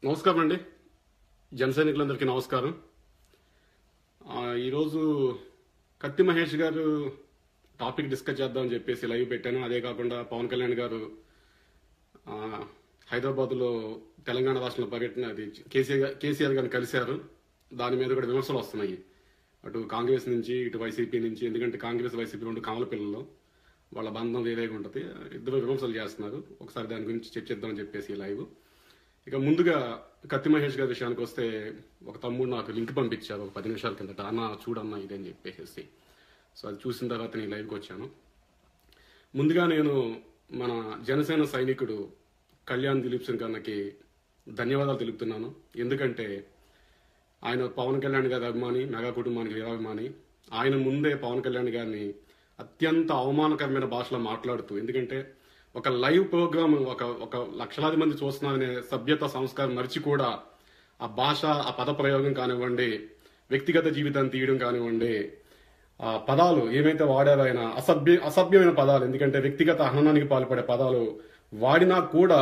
నమస్కారం అండి జన సైనికులందరికీ నమస్కారం ఆ, ఈరోజు కత్తి మహేష్ గారు టాపిక్ డిస్కస్ చేద్దామని చెప్పేసి లైవ్ పెట్టాను అదే కాకుండా పవన్ కళ్యాణ్ గారు ఆ, హైదరాబాద్లో తెలంగాణ రాష్ట్రంలో పర్యటన అది కేసీఆర్ కేసీఆర్ గారిని కలిశారు దాని మీద కూడా విమర్శలు వస్తున్నాయి అటు కాంగ్రెస్ నుంచి ఇటు వైసీపీ నుంచి ఎందుకంటే కాంగ్రెస్ వైసీపీ రెండు కమల పిల్లలు వాళ్ళ బంధం వేరేగా ఉంటుంది ఇద్దరు విమర్శలు చేస్తున్నారు ఒకసారి దాని గురించి చర్చిద్దామని చెప్పేసి ఈ లైవ్ ఇక ముందుగా కత్తి మహేష్ గారి విషయానికి వస్తే ఒక తమ్ముడు నాకు లింక్ పంపించారు ఒక పది నిమిషాల కిందట అన్న చూడన్న ఇదని చెప్పేసి సో అది చూసిన తర్వాత నేను లైవ్కి వచ్చాను ముందుగా నేను మన జనసేన సైనికుడు కళ్యాణ్ దిలీప్ సింగ్ అన్నకి ధన్యవాదాలు తెలుపుతున్నాను ఎందుకంటే ఆయన పవన్ కళ్యాణ్ గారి అభిమాని మెగా కుటుంబానికి వీరాభిమాని ఆయన ముందే పవన్ కళ్యాణ్ గారిని అత్యంత అవమానకరమైన భాషలో మాట్లాడుతూ ఎందుకంటే ఒక లైవ్ ప్రోగ్రామ్ ఒక ఒక లక్షలాది మంది చూస్తున్నారనే సభ్యత సంస్కారం మరిచి కూడా ఆ భాష ఆ పద ప్రయోగం కానివ్వండి వ్యక్తిగత జీవితాన్ని తీయడం కానివ్వండి ఆ పదాలు ఏమైతే వాడారో ఆయన అసభ్య అసభ్యమైన పదాలు ఎందుకంటే వ్యక్తిగత హననానికి పాల్పడే పదాలు వాడినా కూడా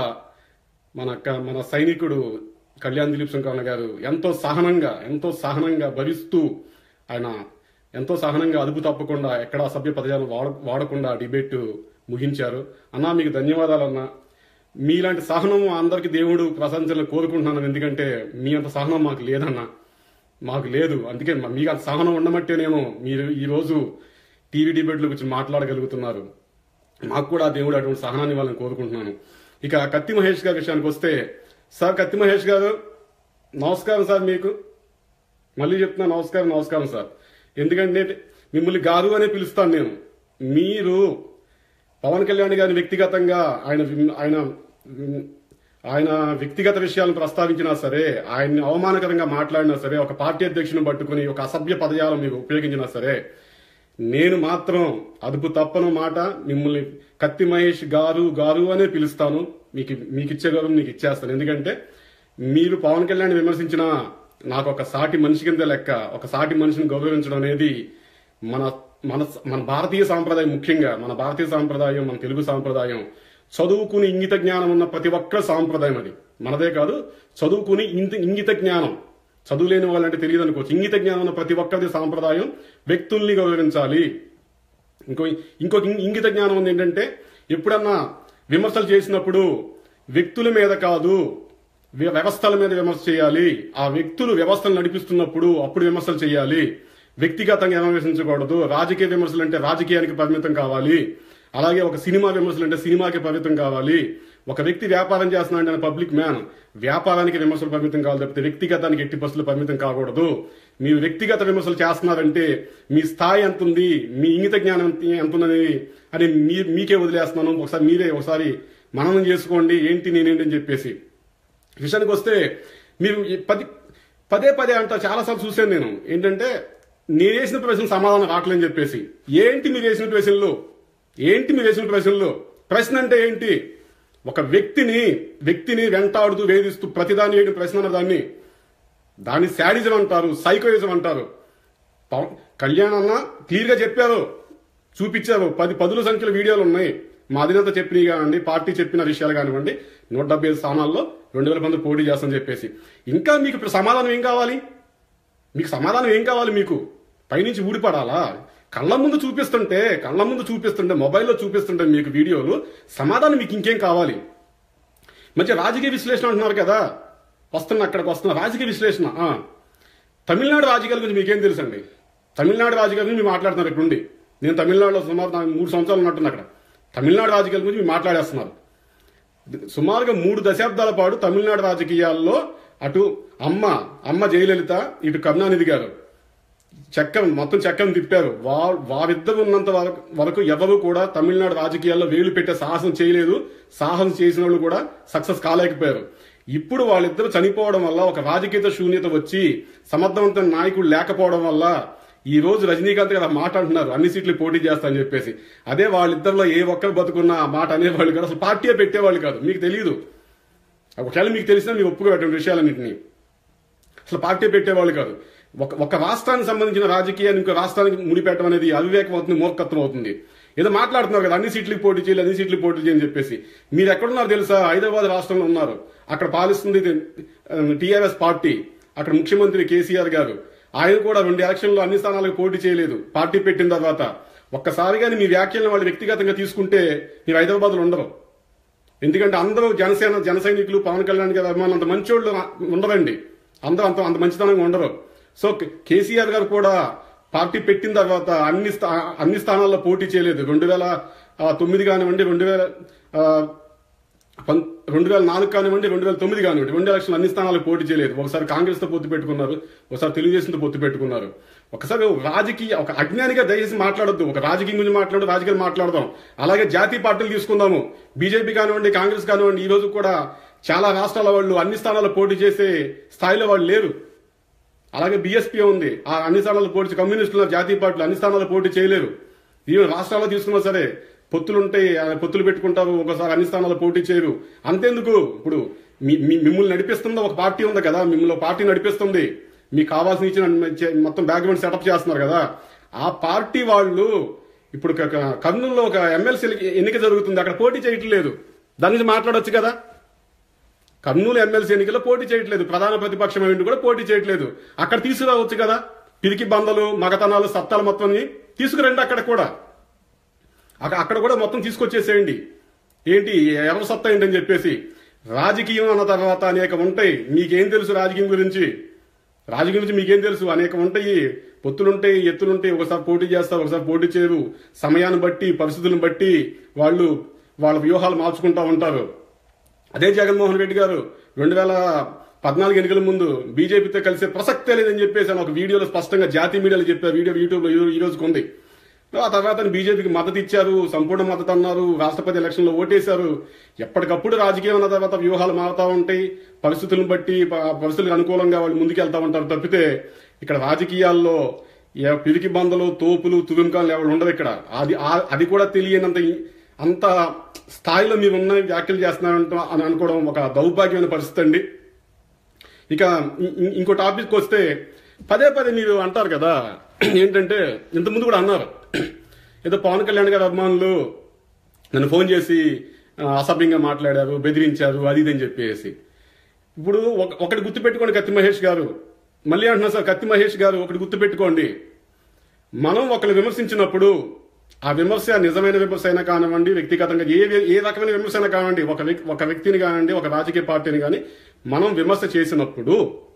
మన క- మన సైనికుడు కళ్యాణ్ దిలీప్ సింగ్ గారు ఎంతో సహనంగా ఎంతో సహనంగా భరిస్తూ ఆయన ఎంతో సహనంగా అదుపు తప్పకుండా ఎక్కడ అసభ్య పదజాలం వాడ వాడకుండా డిబేట్ ముగించారు అన్నా మీకు ధన్యవాదాలు అన్నా మీలాంటి సహనం అందరికి దేవుడు ప్రశంసలను కోరుకుంటున్నాను ఎందుకంటే మీ అంత సహనం మాకు లేదన్నా మాకు లేదు అందుకే మ- మీకు అంత సహనం ఉండమట్టేనేమో మీరు ఈ రోజు టీవీ డిబేట్లో గురించి మాట్లాడగలుగుతున్నారు మాకు కూడా ఆ దేవుడు అటువంటి సహనాన్ని వాళ్ళని కోరుకుంటున్నాను ఇక కత్తి మహేష్ గారి విషయానికి వస్తే సార్ కత్తి మహేష్ గారు నమస్కారం సార్ మీకు మళ్ళీ చెప్తున్నా నమస్కారం నమస్కారం సార్ ఎందుకంటే మిమ్మల్ని గారు అనే పిలుస్తాను నేను మీరు పవన్ కళ్యాణ్ గారిని వ్యక్తిగతంగా ఆయన విమ్- ఆయన విమ్- ఆయన వ్యక్తిగత విషయాలను ప్రస్తావించినా సరే ఆయన్ని అవమానకరంగా మాట్లాడినా సరే ఒక పార్టీ అధ్యక్షుని పట్టుకుని ఒక అసభ్య పదజాలం మీకు ఉపయోగించినా సరే నేను మాత్రం అదుపు తప్పను మాట మిమ్మల్ని కత్తి మహేష్ గారు గారు అనే పిలుస్తాను మీకు మీకు ఇచ్చే గౌరవం మీకు ఇచ్చేస్తాను ఎందుకంటే మీరు పవన్ కళ్యాణ్ విమర్శించిన నాకు ఒక సాటి మనిషి కింద లెక్క ఒక సాటి మనిషిని గౌరవించడం అనేది మన మన మన భారతీయ సాంప్రదాయం ముఖ్యంగా మన భారతీయ సాంప్రదాయం మన తెలుగు సాంప్రదాయం చదువుకుని ఇంగిత జ్ఞానం ఉన్న ప్రతి ఒక్కరి సాంప్రదాయం అది మనదే కాదు చదువుకుని ఇంత ఇంగిత జ్ఞానం చదువు లేని వాళ్ళంటే తెలియదు అనుకోవచ్చు ఇంగిత జ్ఞానం ఉన్న ప్రతి ఒక్కరిది సాంప్రదాయం వ్యక్తుల్ని గౌరవించాలి ఇంకో ఇంకొక ఇం- ఇంగిత జ్ఞానం ఉంది ఏంటంటే ఎప్పుడన్నా విమర్శలు చేసినప్పుడు వ్యక్తుల మీద కాదు వ్య- వ్యవస్థల మీద విమర్శ చేయాలి ఆ వ్యక్తులు వ్యవస్థలు నడిపిస్తున్నప్పుడు అప్పుడు విమర్శలు చేయాలి వ్యక్తిగతంగా విమర్శించకూడదు రాజకీయ విమర్శలు అంటే రాజకీయానికి పరిమితం కావాలి అలాగే ఒక సినిమా విమర్శలు అంటే సినిమాకి పరిమితం కావాలి ఒక వ్యక్తి వ్యాపారం చేస్తున్నాడు అంటే పబ్లిక్ మ్యాన్ వ్యాపారానికి విమర్శలు పరిమితం కావాలి తప్పితే వ్యక్తిగతానికి ఎట్టి బస్సులు పరిమితం కాకూడదు మీరు వ్యక్తిగత విమర్శలు చేస్తున్నారంటే మీ స్థాయి ఎంత ఉంది మీ ఇంగిత జ్ఞానం ఎంత- ఎంత ఉందని అని మీ మీకే వదిలేస్తున్నాను ఒకసారి మీరే ఒకసారి మననం చేసుకోండి ఏంటి నేనేంటి అని చెప్పేసి విషయానికి వస్తే మీరు ఈ పది పదే పదే అంట చాలాసార్లు చూశాను నేను ఏంటంటే నేను వేసిన ప్రశ్న సమాధానం రావట్లేని చెప్పేసి ఏంటి మీరు వేసిన ప్రశ్నలు ఏంటి మీరు వేసిన ప్రశ్నలు ప్రశ్న అంటే ఏంటి ఒక వ్యక్తిని వ్యక్తిని వెంటాడుతూ వేధిస్తూ ప్రతిదాని వేయడం ప్రశ్న అన్న దాన్ని దాన్ని శాడిజం అంటారు సైకోయిజం అంటారు పవన్ కళ్యాణ్ అన్న క్లియర్ గా చెప్పారు చూపించారు పది పదుల సంఖ్యలో వీడియోలు ఉన్నాయి మా అధినేత చెప్పినవి కానివ్వండి పార్టీ చెప్పిన విషయాలు కానివ్వండి నూట డెబ్బై ఐదు స్థానాల్లో రెండు వేల మంది పోటీ చేస్తామని చెప్పేసి ఇంకా మీకు ఇప్పుడు సమాధానం ఏం కావాలి మీకు సమాధానం ఏం కావాలి మీకు పైనుంచి ఊడిపడాలా కళ్ళ ముందు చూపిస్తుంటే కళ్ళ ముందు చూపిస్తుంటే మొబైల్లో చూపిస్తుంటే మీకు వీడియోలు సమాధానం మీకు ఇంకేం కావాలి మంచి రాజకీయ విశ్లేషణ అంటున్నారు కదా వస్తున్నా అక్కడికి వస్తున్నా రాజకీయ విశ్లేషణ ఆ. తమిళనాడు రాజకీయాల గురించి మీకేం తెలుసండి తమిళనాడు రాజకీయాల గురించి మీరు మాట్లాడుతున్నారు ఇక్కడుండి నేను తమిళనాడులో సుమారు నా- మూడు సంవత్సరాలు ఉన్నట్టున్నా అక్కడ తమిళనాడు రాజకీయాల గురించి మీరు మాట్లాడేస్తున్నారు సుమారుగా మూడు దశాబ్దాల పాటు తమిళనాడు రాజకీయాల్లో అటు అమ్మ అమ్మ జయలలిత ఇటు కరుణానిధి గారు చక్రం మొత్తం చక్రం తిప్పారు వా వారిద్దరు ఉన్నంత వరకు వరకు ఎవరు కూడా తమిళనాడు రాజకీయాల్లో వేలు పెట్టే సాహసం చేయలేదు సాహసం చేసిన వాళ్ళు కూడా సక్సెస్ కాలేకపోయారు ఇప్పుడు వాళ్ళిద్దరూ చనిపోవడం వల్ల ఒక రాజకీయ శూన్యత వచ్చి సమర్థవంతమైన నాయకుడు లేకపోవడం వల్ల ఈ రోజు రజనీకాంత్ గారు ఆ మాట అంటున్నారు అన్ని సీట్లు పోటీ చేస్తా అని చెప్పేసి అదే వాళ్ళిద్దరిలో ఏ ఒక్కరు బతుకున్నా ఆ మాట అనేవాళ్ళు కాదు అసలు పార్టీ పెట్టేవాళ్ళు కాదు మీకు తెలియదు ఒకవేళ మీకు తెలిసినా మీరు ఒప్పుకోబెట్టండి విషయాలన్నింటినీ అసలు పార్టీ పెట్టేవాళ్ళు కాదు ఒక ఒక రాష్ట్రానికి సంబంధించిన రాజకీయాన్ని ఇంకో రాష్ట్రానికి ముడిపెట్టడం అనేది అవివేకం అవుతుంది మూర్ఖత్వం అవుతుంది ఏదో మాట్లాడుతున్నారు కదా అన్ని సీట్లకు పోటీ చేయాలి అన్ని సీట్లకు పోటీ చేయని చెప్పేసి మీరు ఎక్కడున్నారు తెలుసా హైదరాబాద్ రాష్ట్రంలో ఉన్నారు అక్కడ పాలిస్తుంది టీఆర్ఎస్ పార్టీ అక్కడ ముఖ్యమంత్రి కేసీఆర్ గారు ఆయన కూడా రెండు ఎలక్షన్లో అన్ని స్థానాలకు పోటీ చేయలేదు పార్టీ పెట్టిన తర్వాత ఒక్కసారిగాని మీ వ్యాఖ్యలను వాళ్ళు వ్యక్తిగతంగా తీసుకుంటే మీరు హైదరాబాద్లో ఉండరు ఎందుకంటే అందరూ జనసేన జన సైనికులు పవన్ కళ్యాణ్ గారు అభిమానులు అంత మంచోళ్ళు ఉండరండి అందరూ అంత అంత మంచితనంగా ఉండరు సో కేసీఆర్ గారు కూడా పార్టీ పెట్టిన తర్వాత అన్ని స్థా- అన్ని స్థానాల్లో పోటీ చేయలేదు రెండు వేల ఆ, తొమ్మిది కానివ్వండి రెండు వేల ఆ, పం- రెండు వేల నాలుగు కానివ్వండి రెండు వేల తొమ్మిది కానివ్వండి రెండు ఎలక్షన్లు అన్ని స్థానాలకు పోటీ చేయలేదు ఒకసారి కాంగ్రెస్ తో పొత్తు పెట్టుకున్నారు ఒకసారి తెలుగుదేశంతో పొత్తు పెట్టుకున్నారు ఒకసారి ఒక రాజకీయ ఒక అజ్ఞానిగా దయచేసి మాట్లాడొద్దు ఒక రాజకీయం గురించి మాట్లాడు రాజకీయాలు మాట్లాడదాం అలాగే జాతీయ పార్టీలు తీసుకుందాము బీజేపీ కానివ్వండి కాంగ్రెస్ కానివ్వండి ఈ రోజు కూడా చాలా రాష్ట్రాల వాళ్ళు అన్ని స్థానాల్లో పోటీ చేసే స్థాయిలో వాళ్ళు లేరు అలాగే బీఎస్పీ ఉంది ఆ అన్ని స్థానాల్లో పోటీ కమ్యూనిస్టులు జాతీయ పార్టీలు అన్ని స్థానాల్లో పోటీ చేయలేరు ఈవెన్ రాష్ట్రాల్లో తీసుకున్నా సరే పొత్తులు ఉంటాయి ఆ పొత్తులు పెట్టుకుంటారు ఒకసారి అన్ని స్థానాల్లో పోటీ చేయరు అంతేందుకు ఇప్పుడు మీ- మీ- మిమ్మల్ని నడిపిస్తుంది ఒక పార్టీ ఉంది కదా మిమ్మల్ని ఒక పార్టీ నడిపిస్తుంది మీకు కావాల్సిన ఇచ్చిన చే- మొత్తం బ్యాక్గ్రౌండ్ సెటప్ చేస్తున్నారు కదా ఆ పార్టీ వాళ్ళు ఇప్పుడు క- క- కర్నూలులో ఒక ఎమ్మెల్సీ ఎన్నిక జరుగుతుంది అక్కడ పోటీ చేయట్లేదు దాని గురించి మాట్లాడొచ్చు కదా కర్నూలు ఎమ్మెల్సీ ఎన్నికల్లో పోటీ చేయట్లేదు ప్రధాన ప్రతిపక్షం ఏంటి కూడా పోటీ చేయట్లేదు అక్కడ తీసుకురావచ్చు కదా పిరికి బందలు మగతనాలు సత్తాలు మొత్తం తీసుకురండి అక్కడ కూడా అక్క- అక్కడ కూడా మొత్తం తీసుకొచ్చేసేయండి ఏంటి ఎవరి సత్తా ఏంటని చెప్పేసి రాజకీయం అన్న తర్వాత అనేక ఉంటాయి మీకేం తెలుసు రాజకీయం గురించి రాజకీయం గురించి మీకేం తెలుసు అనేక ఉంటాయి పొత్తులుంటాయి ఎత్తులుంటాయి ఒకసారి పోటీ చేస్తారు ఒకసారి పోటీ చేయరు సమయాన్ని బట్టి పరిస్థితులను బట్టి వాళ్ళు వాళ్ళ వ్యూహాలు మార్చుకుంటా ఉంటారు అదే జగన్మోహన్ రెడ్డి గారు రెండు వేల పద్నాలుగు ఎన్నికల ముందు బీజేపీతో కలిసే ప్రసక్తే లేదని చెప్పేసి ఆయన ఒక వీడియోలో స్పష్టంగా జాతీయ మీడియాలో చెప్పారు వీడియో యూట్యూబ్ లో ఈ రోజుకు ఉంది ఆ తర్వాత ఆయన బీజేపీకి మద్దతు ఇచ్చారు సంపూర్ణ మద్దతు అన్నారు రాష్ట్రపతి ఎలక్షన్ లో ఓటేశారు ఎప్పటికప్పుడు రాజకీయం అన్న తర్వాత వ్యూహాలు మారుతా ఉంటాయి పరిస్థితులను బట్టి ప- పరిస్థితులకు అనుకూలంగా వాళ్ళు ముందుకెళ్తా ఉంటారు తప్పితే ఇక్కడ రాజకీయాల్లో ఏ పిరికి బందలు తోపులు తురుంకాలు ఎవరు ఉండదు ఇక్కడ అది ఆ- అది కూడా తెలియనంత ఈ- అంత స్థాయిలో మీరు ఉన్న వ్యాఖ్యలు చేస్తున్నారంట అని అనుకోవడం ఒక దౌర్భాగ్యమైన పరిస్థితి అండి ఇక ఇ- ఇ- ఇంకో టాపిక్ వస్తే పదే పదే మీరు అంటారు కదా ఏంటంటే ఇంతకుముందు కూడా అన్నారు ఏదో పవన్ కళ్యాణ్ గారి అభిమానులు నన్ను ఫోన్ చేసి ఆ, అసభ్యంగా మాట్లాడారు బెదిరించారు అది ఇది అని చెప్పేసి ఇప్పుడు ఒక- ఒకటి గుర్తుపెట్టుకోండి కత్తి మహేష్ గారు మళ్ళీ అంటున్నా సార్ కత్తి మహేష్ గారు ఒకటి గుర్తుపెట్టుకోండి మనం ఒకరు విమర్శించినప్పుడు ఆ విమర్శ నిజమైన విమర్శ అయినా కానివ్వండి వ్యక్తిగతంగా ఏ ఏ రకమైన విమర్శ అయినా కానివ్వండి ఒక వ్యక్- ఒక వ్యక్తిని కానివ్వండి ఒక రాజకీయ పార్టీని కానీ మనం విమర్శ చేసినప్పుడు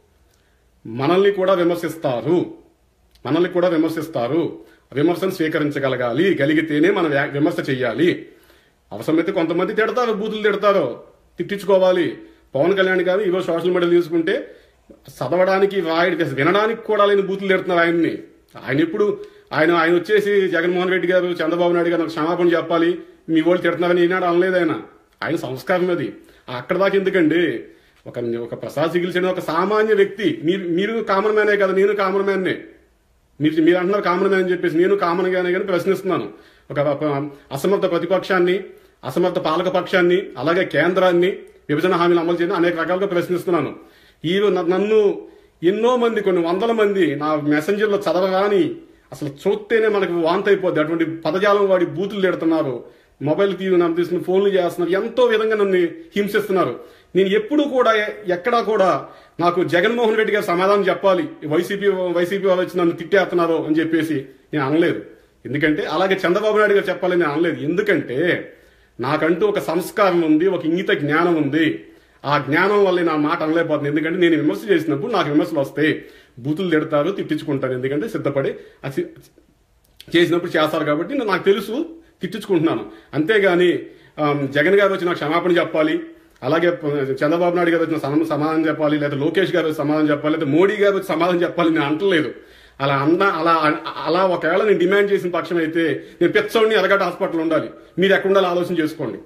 మనల్ని కూడా విమర్శిస్తారు మనల్ని కూడా విమర్శిస్తారు విమర్శను స్వీకరించగలగాలి గలిగితేనే మనం వ్యా- విమర్శ చెయ్యాలి అవసరమైతే కొంతమంది తిడతారు బూతులు తిడతారు తిట్టించుకోవాలి పవన్ కళ్యాణ్ గారు ఈరోజు సోషల్ మీడియా తీసుకుంటే చదవడానికి రాయడానికి అసలు వినడానికి కూడా లేని బూతులు తిడుతున్నారు ఆయన్ని ఆయన ఎప్పుడు ఆయన ఆయన వచ్చేసి జగన్మోహన్ రెడ్డి గారు చంద్రబాబు నాయుడు గారు నాకు క్షమాపణ చెప్పాలి మీ వాళ్ళు తిడుతున్నారని ఈనాడు అనలేదు ఆయన ఆయన సంస్కారం అది అక్కడ దాకా ఎందుకండి ఒక ఒక ప్రసాద్ చికిత్స అనే ఒక సామాన్య వ్యక్తి మీరు మీరు కామన్ మ్యానే కదా నేను కామన్ మ్యాన్నే మీరు మీరు అంటున్నారు కామన్ మ్యాన్ అని చెప్పేసి నేను కామన్ గానే కానీ ప్రశ్నిస్తున్నాను ఒక ఒక అసమర్థ ప్రతిపక్షాన్ని అసమర్థ పాలక పక్షాన్ని అలాగే కేంద్రాన్ని విభజన హామీలు అమలు చేయడం అనేక రకాలుగా ప్రశ్నిస్తున్నాను ఈ న- నన్ను ఎన్నో మంది కొన్ని వందల మంది నా మెసెంజర్లో చదవగాని అసలు చూస్తేనే మనకు వాంత అయిపోద్ది అటువంటి పదజాలం వాడి బూతులు తిడుతున్నారు మొబైల్ తీసి నన్ను తీసుకుని ఫోన్లు చేస్తున్నారు ఎంతో విధంగా నన్ను హింసిస్తున్నారు నేను ఎప్పుడూ కూడా ఎ- ఎక్కడా కూడా నాకు జగన్మోహన్ రెడ్డి గారు సమాధానం చెప్పాలి వైసీపీ వైసీపీ వాళ్ళు వచ్చి నన్ను తిట్టేస్తున్నారు అని చెప్పేసి నేను అనలేదు ఎందుకంటే అలాగే చంద్రబాబు నాయుడు గారు చెప్పాలని నేను అనలేదు ఎందుకంటే నాకంటూ ఒక సంస్కారం ఉంది ఒక ఇంగిత జ్ఞానం ఉంది ఆ జ్ఞానం వల్ల నా మాట అనలేకపోతుంది ఎందుకంటే నేను విమర్శ చేసినప్పుడు నాకు విమర్శలు వస్తాయి బూతులు తిడతారు తిట్టించుకుంటారు ఎందుకంటే సిద్ధపడి అది చేసినప్పుడు చేస్తారు కాబట్టి నాకు తెలుసు తిట్టించుకుంటున్నాను అంతేగాని ఆమ్, జగన్ గారు వచ్చి నాకు క్షమాపణ చెప్పాలి అలాగే ప- చంద్రబాబు నాయుడు గారు వచ్చిన సమ- సమాధానం చెప్పాలి లేదా లోకేష్ గారు వచ్చి సమాధానం చెప్పాలి లేదా మోడీ గారు వచ్చి సమాధానం చెప్పాలి నేను అంటలేదు అలా అన్న అలా అలా ఒకవేళ నేను డిమాండ్ చేసిన పక్షం అయితే నేను పెచ్చోడిని ఎరగట హాస్పిటల్ ఉండాలి మీరు ఎక్కడ ఉండాలి ఆలోచన చేసుకోండి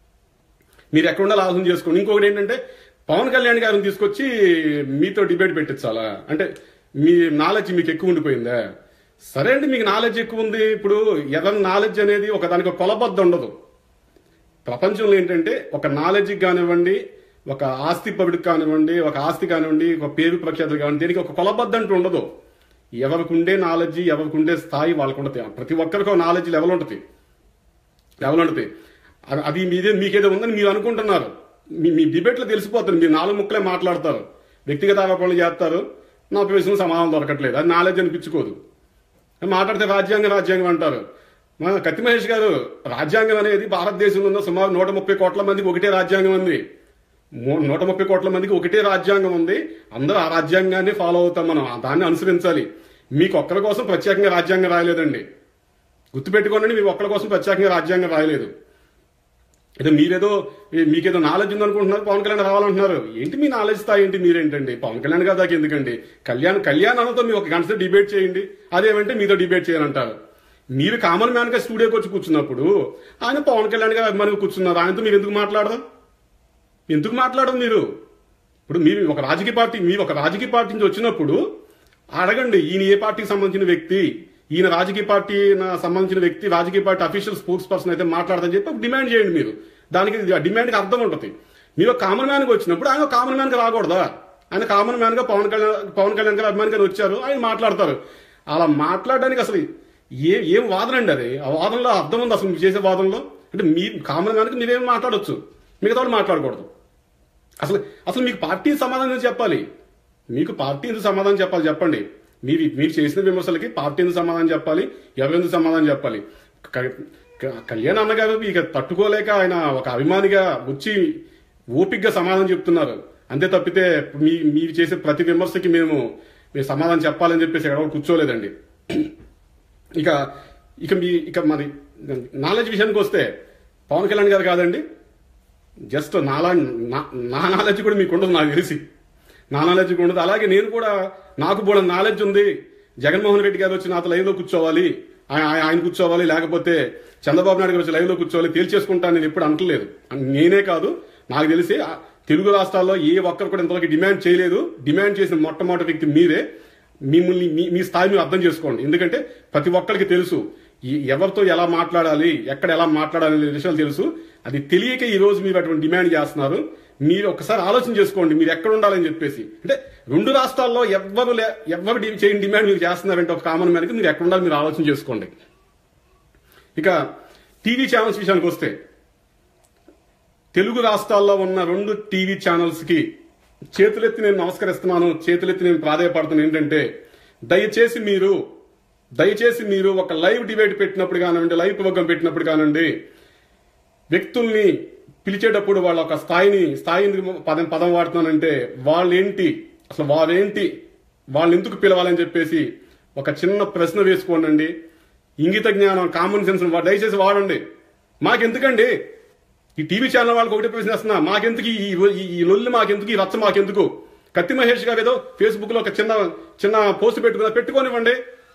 మీరు ఎక్కడ ఉండాలి ఆలోచన చేసుకోండి ఇంకొకటి ఏంటంటే పవన్ కళ్యాణ్ గారిని తీసుకొచ్చి మీతో డిబేట్ పెట్టించాలా అంటే మీ నాలెడ్జ్ మీకు ఎక్కువ ఉండిపోయిందా సరే అండి మీకు నాలెడ్జ్ ఎక్కువ ఉంది ఇప్పుడు ఏదైనా నాలెడ్జ్ అనేది ఒక దానికి ఒక కొలబద్ద ఉండదు ప్రపంచంలో ఏంటంటే ఒక నాలెడ్జ్కి కానివ్వండి ఒక ఆస్తి పవిడికి కానివ్వండి ఒక ఆస్తి కానివ్వండి ఒక పేరు ప్రఖ్యాతులు కానివ్వండి దీనికి ఒక కొలబద్ద అంటూ ఉండదు ఎవరికి ఉండే నాలెడ్జ్ ఎవరికి ఉండే స్థాయి వాళ్ళకు ఉంటుంది ప్రతి ఒక్కరికి ఒక నాలెడ్జ్ లెవెల్ ఉంటుంది ఎవరంటే అది మీదే మీకేదో ఉందని మీరు అనుకుంటున్నారు మీ మీ డిబేట్లో తెలిసిపోతుంది మీరు నాలుగు ముక్కలే మాట్లాడతారు వ్యక్తిగత ఆరోపణలు చేస్తారు నా ప్రశ్న సమాధానం దొరకట్లేదు అది నాలెడ్జ్ అనిపించుకోదు మాట్లాడితే రాజ్యాంగం రాజ్యాంగం అంటారు మన కత్తి మహేష్ గారు రాజ్యాంగం అనేది భారతదేశంలో ఉన్న సుమారు నూట ముప్పై కోట్ల మందికి ఒకటే రాజ్యాంగం ఉంది మూ- నూట ముప్పై కోట్ల మందికి ఒకటే రాజ్యాంగం ఉంది అందరూ ఆ రాజ్యాంగాన్ని ఫాలో అవుతాం మనం దాన్ని అనుసరించాలి మీకు ఒక్కరి కోసం ప్రత్యేకంగా రాజ్యాంగం రాయలేదండి గుర్తుపెట్టుకోండి మీరు ఒక్కరి కోసం ప్రత్యేకంగా రాజ్యాంగం రాయలేదు ఏదో మీరేదో మీ- మీకేదో నాలెడ్జ్ ఉందనుకుంటున్నారు పవన్ కళ్యాణ్ రావాలంటున్నారు ఏంటి మీ నాలెడ్జ్ స్థాయి ఏంటి మీరేంటండి పవన్ కళ్యాణ్ గారు దాకా ఎందుకండి కళ్యాణ్ కళ్యాణ్ అన్నతో మీరు ఒక గంట డిబేట్ చేయండి అదేమంటే మీతో డిబేట్ చేయాలంటారు మీరు కామన్ మ్యాన్ గా స్టూడియోకి వచ్చి కూర్చున్నప్పుడు ఆయన పవన్ కళ్యాణ్ గారు అభిమానిగా కూర్చున్నారు ఆయనతో మీరు ఎందుకు మాట్లాడదాం ఎందుకు మాట్లాడదు మీరు ఇప్పుడు మీరు ఒక రాజకీయ పార్టీ మీరు ఒక రాజకీయ పార్టీ నుంచి వచ్చినప్పుడు అడగండి ఈయన ఏ పార్టీకి సంబంధించిన వ్యక్తి ఈయన రాజకీయ పార్టీ సంబంధించిన వ్యక్తి రాజకీయ పార్టీ అఫీషియల్ స్పోర్ట్స్ పర్సన్ అయితే మాట్లాడదని చెప్పి డిమాండ్ చేయండి మీరు దానికి డిమాండ్కి అర్థం ఉంటుంది మీరు ఒక కామన్ మ్యాన్కి వచ్చినప్పుడు ఆయన కామన్ మ్యాన్గా రాకూడదా ఆయన కామన్ మ్యాన్గా పవన్ కళ్యాణ్ పవన్ కళ్యాణ్ గారు అభిమానిగా వచ్చారు ఆయన మాట్లాడతారు అలా మాట్లాడడానికి అసలు ఏ ఏం వాదన అండి అది ఆ వాదనలో అర్థం ఉంది అసలు మీరు చేసే వాదనలో అంటే మీ కామన్ మ్యాన్కి మీరేం మాట్లాడొచ్చు మిగతా వాళ్ళు మాట్లాడకూడదు అసలు అసలు మీకు పార్టీ సమాధానం చెప్పాలి మీకు పార్టీ ఎందుకు సమాధానం చెప్పాలి చెప్పండి మీరు మీరు చేసిన విమర్శలకి పార్టీ ఎందుకు సమాధానం చెప్పాలి ఎవరెందుకు సమాధానం చెప్పాలి క- క- కళ్యాణ్ అన్నగారు ఇక తట్టుకోలేక ఆయన ఒక అభిమానిగా వచ్చి ఓపిగ్గా సమాధానం చెప్తున్నారు అంతే తప్పితే మీ మీరు చేసే ప్రతి విమర్శకి మేము మేము సమాధానం చెప్పాలని చెప్పేసి ఎక్కడ కూడా కూర్చోలేదండి ఇక ఇక మీ ఇక మరి నాలెడ్జ్ విషయానికి వస్తే పవన్ కళ్యాణ్ గారు కాదండి జస్ట్ నాలా నా- నా నాలెడ్జ్ కూడా మీకు ఉండదు నాకు తెలిసి నా నాలెడ్జ్ కూడా ఉండదు అలాగే నేను కూడా నాకు కూడా నాలెడ్జ్ ఉంది జగన్మోహన్ రెడ్డి గారు వచ్చి నాతో లైవ్ లో కూర్చోవాలి ఆయన ఆయన- ఆయన కూర్చోవాలి లేకపోతే చంద్రబాబు నాయుడు గారు వచ్చి లైవ్ లో కూర్చోవాలి తేల్చేసుకుంటాను నేను ఎప్పుడు అంటలేదు నేనే కాదు నాకు తెలిసి ఆ తెలుగు రాష్ట్రాల్లో ఏ ఒక్కరు కూడా ఇంతవరకు డిమాండ్ చేయలేదు డిమాండ్ చేసిన మొట్టమొదటి వ్యక్తి మీరే మిమ్మల్ని మీ మీ స్థాయి మీరు అర్థం చేసుకోండి ఎందుకంటే ప్రతి ఒక్కరికి తెలుసు ఈ- ఎవరితో ఎలా మాట్లాడాలి ఎక్కడ ఎలా మాట్లాడాలి అనే విషయాలు తెలుసు అది తెలియక ఈ రోజు మీరు అటువంటి డిమాండ్ చేస్తున్నారు మీరు ఒకసారి ఆలోచన చేసుకోండి మీరు ఎక్కడ ఉండాలని చెప్పేసి అంటే రెండు రాష్ట్రాల్లో ఎవరు లే ఎవరు డి- చేయని డిమాండ్ మీరు చేస్తున్నారంటే ఒక కామన్ మ్యాన్కి మీరు ఎక్కడ ఉండాలి మీరు ఆలోచన చేసుకోండి ఇక టీవీ ఛానల్స్ విషయానికి వస్తే తెలుగు రాష్ట్రాల్లో ఉన్న రెండు టీవీ ఛానల్స్ కి చేతులెత్తి నేను నమస్కరిస్తున్నాను చేతులెత్తి నేను ప్రాధాయపడుతున్నాను ఏంటంటే దయచేసి మీరు దయచేసి మీరు ఒక లైవ్ డిబేట్ పెట్టినప్పుడు కానివ్వండి లైవ్ ప్రోగ్రాం పెట్టినప్పుడు కానివ్వండి వ్యక్తుల్ని పిలిచేటప్పుడు వాళ్ళ ఒక స్థాయిని స్థాయి ఎందుకు పదం పదం వాడుతున్నానంటే వాళ్ళేంటి అసలు వారేంటి వాళ్ళు ఎందుకు పిలవాలని చెప్పేసి ఒక చిన్న ప్రశ్న వేసుకోండి ఇంగిత జ్ఞానం కామన్ సెన్స్ దయచేసి వాడండి మాకెందుకండి ఈ టీవీ ఛానల్ వాళ్ళకి ఒకటే ప్రశ్న వేస్తున్నా మాకెందుకు ఈ ఈ- ఈ లొల్లి మాకెందుకు ఈ రచ్చ మాకెందుకు కత్తి మహేష్ గారు ఏదో ఫేస్బుక్ లో ఒక చిన్న చిన్న పోస్ట్ పెట్టుకున్నా పెట్టుకోనివ్వండి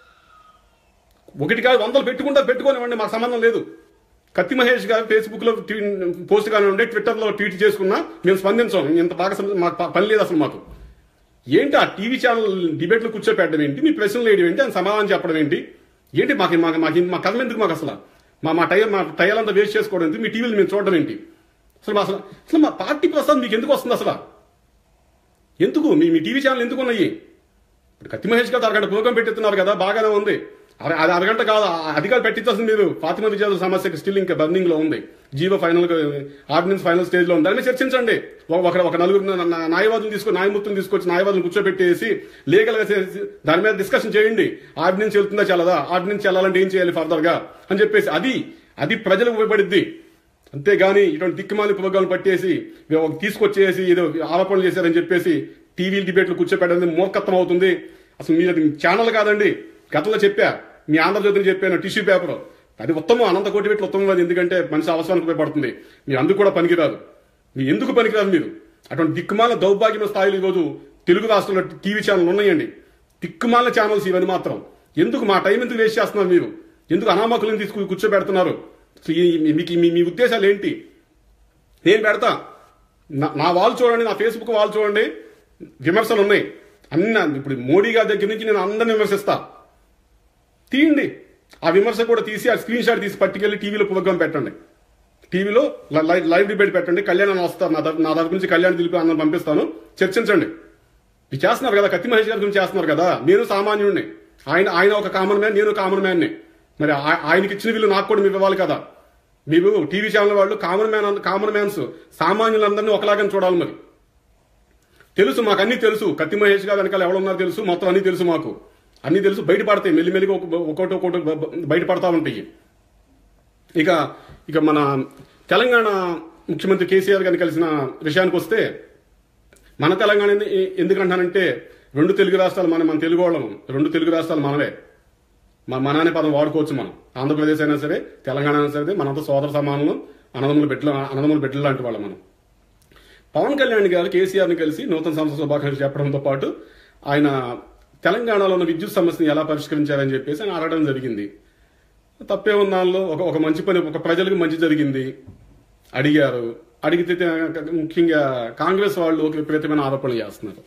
ఒకటి కాదు వందలు పెట్టుకుంటా పెట్టుకోనివ్వండి మాకు సంబంధం లేదు కత్తి మహేష్ గారు ఫేస్బుక్ లో ట్వీ- పోస్ట్ కానివ్వండి ట్విట్టర్ లో ట్వీట్ చేసుకున్నా మేము స్పందించాం ఇంత బాగా సం- మాకు ప- పని లేదు అసలు మాకు ఏంటి ఆ టీవీ ఛానల్ డిబేట్ లో కూర్చోపెట్టడం ఏంటి మీ ప్రశ్నలు వేయడం ఏంటి అని సమాధానం చెప్పడం ఏంటి ఏంటి మాకు మాకు మాకు మా కథలు ఎందుకు మాకు అసలు మా మా టైం మా టైం అంతా వేస్ట్ చేసుకోవడం ఎందుకు మీ టీవీలు మేము చూడడం ఏంటి అసలు మా అసలు అసలు మా పార్టీ ప్రసాద్ మీకు ఎందుకు వస్తుంది అసలు ఎందుకు మీ మీ టీవీ ఛానల్ ఎందుకు ఉన్నాయి ఇప్పుడు కత్తి మహేష్ గారు అరగంట ప్రోగ్రాం పెట్టిస్తున్నారు కదా బాగానే ఉంది అర- అది అరగంట కాదు ఆ అధికారులు పెట్టించాల్సింది మీరు ఫాతిమా విద్యార్థుల సమస్యకి స్టిల్ ఇంకా బర్నింగ్ లో ఉంది GO final ordinance final stage లో ఉంది దాని మీద చర్చించండి ఒక ఒక- ఒక నలుగురు నా- నా- న్యాయవాదులు తీసుకొని న్యాయమూర్తులు తీసుకొచ్చి న్యాయవాదులు కూర్చోబెట్టేసి లీగల్ గా చేసి దాని మీద డిస్కషన్ చేయండి ఆర్డినెన్స్ వెళ్తుందా చాలదా ఆర్డినెన్స్ వెళ్ళాలంటే ఏం చేయాలి ఫర్దర్ గా అని చెప్పేసి అది అది ప్రజలకు ఉపయోగపడిద్ది అంతేగాని ఇటువంటి దిక్కుమాలి ప్రోగ్రాం పట్టేసి మేము ఒక తీసుకొచ్చేసి ఏదో ఆరోపణలు చేశారని చెప్పేసి టీవీ డిబేట్లు కూర్చోపెట్టడం మూర్ఖత్వం అవుతుంది అసలు మీరు అది ఛానల్ కాదండి గతంలో చెప్పా మీ ఆంధ్రజ్యోతిని చెప్పాను టిష్యూ పేపర్ అది ఉత్తమం అనంత కోటి పెట్టి ఉత్తమం అది ఎందుకంటే మనిషి అవసరానికి ఉపయోగపడుతుంది మీరు అందుకు కూడా పనికిరాదు మీరు ఎందుకు పనికిరాదు మీరు అటువంటి దిక్కుమాల దౌర్భాగ్యమైన స్థాయిలో ఈరోజు తెలుగు రాష్ట్రంలో టీవీ ఛానల్ ఉన్నాయండి దిక్కుమాల ఛానల్స్ ఇవన్నీ మాత్రం ఎందుకు మా టైం ఎందుకు వేస్ట్ చేస్తున్నారు మీరు ఎందుకు అనామకులను తీసుకు కూర్చోబెడుతున్నారు అసలు ఈ- మీ- మీకు మీ- మీ ఉద్దేశాలు ఏంటి నేను పెడతా నా- నా వాళ్ళు చూడండి నా ఫేస్బుక్ వాళ్ళు చూడండి విమర్శలు ఉన్నాయి అన్న ఇప్పుడు మోడీ గారి దగ్గర నుంచి నేను అందరిని విమర్శిస్తా తీయండి ఆ విమర్శ కూడా తీసి ఆ స్క్రీన్ షాట్ తీసి పట్టుకెళ్ళి టీవీలో ప్రోగ్రామ్ పెట్టండి టీవీలో లైవ్ లైవ్ డిబేట్ పెట్టండి కళ్యాణ్ అని వస్తారు నా తరపు- నా తరపు నుంచి కళ్యాణ్ దిలిపి అందరం పంపిస్తాను చర్చించండి ఇది చేస్తున్నారు కదా కత్తి మహేష్ గారి గురించి చేస్తున్నారు కదా నేను సామాన్యుడిని ఆయన ఆయన ఒక కామన్ మ్యాన్ నేను కామన్ మ్యాన్ని మరి ఆ- ఆయనకి ఇచ్చిన వీళ్ళు నాకు కూడా మీరు ఇవ్వాలి కదా మీరు టీవీ ఛానల్ వాళ్ళు కామన్ మ్యాన్ కామన్ మ్యాన్స్ సామాన్యులందరినీ ఒకలాగని చూడాలి మరి తెలుసు మాకు అన్ని తెలుసు కత్తి మహేష్ గారు వెనకాల ఎవరున్నారో తెలుసు మొత్తం అన్ని తెలుసు మాకు అన్ని తెలుసు బయటపడతాయి మెల్లిమెల్లిగా ఒక- ఒక్కొక్కటి ఒక్కొక్కటి బ- బ- బయటపడతా ఉంటాయి ఇక ఇక మన తెలంగాణ ముఖ్యమంత్రి కేసీఆర్ గారిని కలిసిన విషయానికి వస్తే మన తెలంగాణ ఎందు- ఎ- ఎందుకంటానంటే రెండు తెలుగు రాష్ట్రాలు మన మన తెలుగు వాళ్ళం రెండు తెలుగు రాష్ట్రాలు మనవే మన మన అనే పదం వాడుకోవచ్చు మనం ఆంధ్రప్రదేశ్ అయినా సరే తెలంగాణ అయినా సరే మనంతా సోదర సమానులు అన్నదమ్ములు బిడ్డలు అన్నదమ్ములు బిడ్డలు లాంటి వాళ్ళం మనం పవన్ కళ్యాణ్ గారు కేసీఆర్ని కలిసి నూతన సంవత్సర శుభాకాంక్షలు చెప్పడంతో పాటు ఆయన తెలంగాణలో ఉన్న విద్యుత్ సమస్యని ఎలా పరిష్కరించారని చెప్పేసి ఆయన అడగడం జరిగింది తప్పే ఉన్న దానిలో ఒక ఒక మంచి పని ఒక ప్రజలకు మంచి జరిగింది అడిగారు అడిగితే తే- ముఖ్యంగా కాంగ్రెస్ వాళ్ళు ఒక విపరీతమైన ఆరోపణలు చేస్తున్నారు